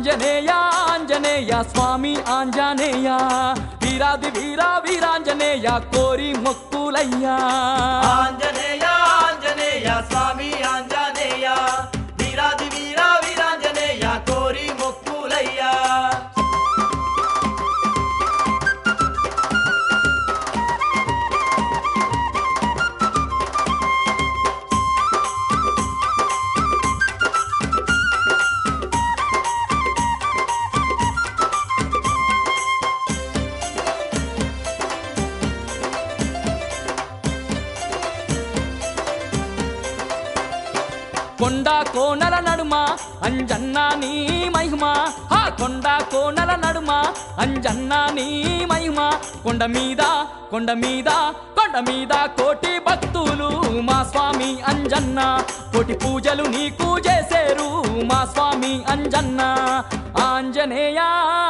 ఆంజనేయ ఆంజనేయ స్వామి ఆంజనేయ వీరాది వీర వీరాంజనేయ కోరి మొక్కులయ్యా ఆంజనేయ ఆంజనేయ స్వామి ఆంజనేయ వీరాది వీర వీరాంజనేయ కోరి మొక్కులయ్యా కొండ కోనల నడుమ అంజన్న నీ మహిమ ఆ కొండ కోనల నడుమ అంజన్న నీ మహిమ కొండ మీద కొండ మీద కొండ మీద కోటి భక్తులు మా స్వామి అంజన్న కోటి పూజలు నీకు చేసేరు మా స్వామి అంజన్న ఆంజనేయ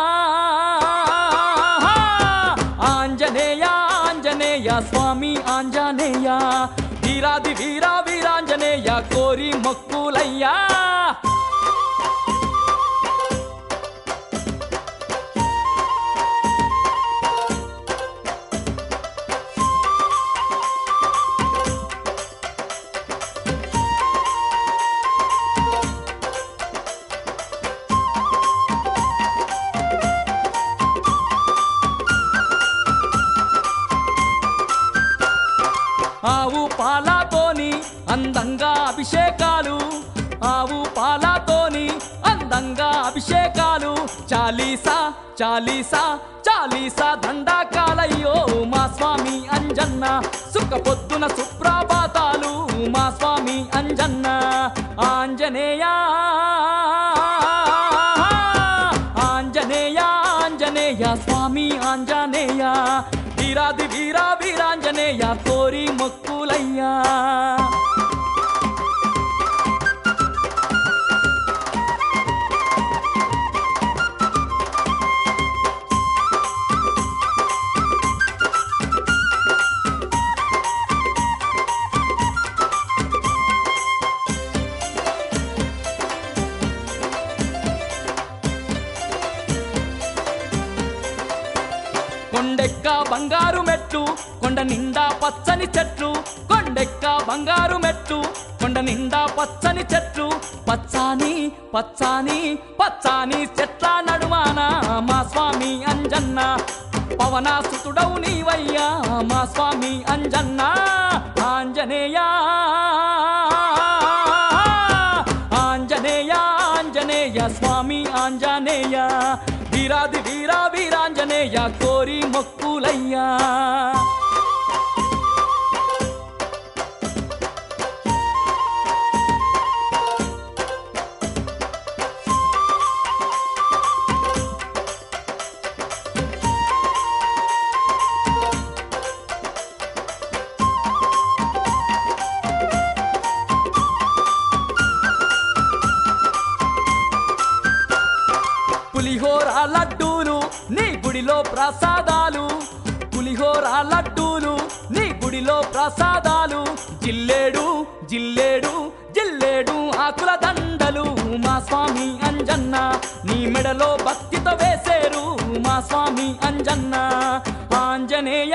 ఆంజనేయ ఆంజనేయ స్వామి ఆంజనేయ వీరాది వీర వీరాంజనేయ కోరి మొక్కులయ్యా ఆవు పాలతోని అందంగా అభిషేకాలు ఆవు పాలతోని అందంగా అభిషేకాలు చాలీసా చాలీసా చాలీసా దండాకాలయ్యో మా స్వామి అంజన్న సుఖ పొద్దున సుప్రభాతాలు మా స్వామి అంజన్న ఆంజనేయ ఆంజనేయ ఆంజనేయ స్వామి ఆంజనేయ వీరాది వీరా వీరాంజనేయ కోరి మొక్కులయ్యా కొండెక్క బంగారు మెట్లు కొండ నిండా పచ్చని చెట్లు కొండెక్క బంగారు మెట్లు కొండ నిండా పచ్చని చెట్లు పచ్చాని పచ్చాని పచ్చాని చెట్ల నడుమాన మా స్వామి అంజన్న పవనాసుతుడవు నీవయ్యా మా స్వామి అంజన్న ఆంజనేయ ఆంజనేయ ఆంజనేయ స్వామి ఆంజనేయ వీరాది వీరా వీరాంజనేయ కోరి మొక్కులయ్యా పులిహోర లడ్డూలు నీ గుడిలో ప్రసాదాలు పులిహోర లడ్డూలు నీ గుడిలో ప్రసాదాలు జిల్లేడు జిల్లేడు జిల్లేడు ఆకుల దండలు మా స్వామి అంజన్న నీ మెడలో భక్తితో వేసేరు మా స్వామి అంజన్న ఆంజనేయ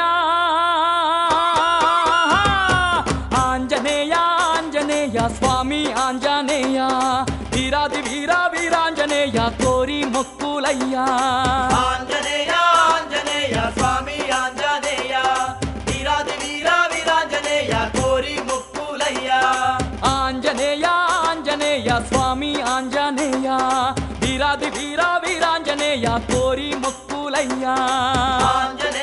ఆంజనేయ ఆంజనేయ స్వామి ఆంజనేయ వీరాది వీరా వీరాంజనేయ కోరి మొక్కులయ్యా ఆంజనేయ ఆంజనేయ స్వామి ఆంజనేయ వీరాది వీర వీరాంజనేయ కోరి మొక్కులయ్యా ఆంజనేయ ఆంజనేయ స్వామి ఆంజనేయ వీరాది వీరా వీరాంజనేయ కోరి మొక్కులయ్యా ఆంజనేయ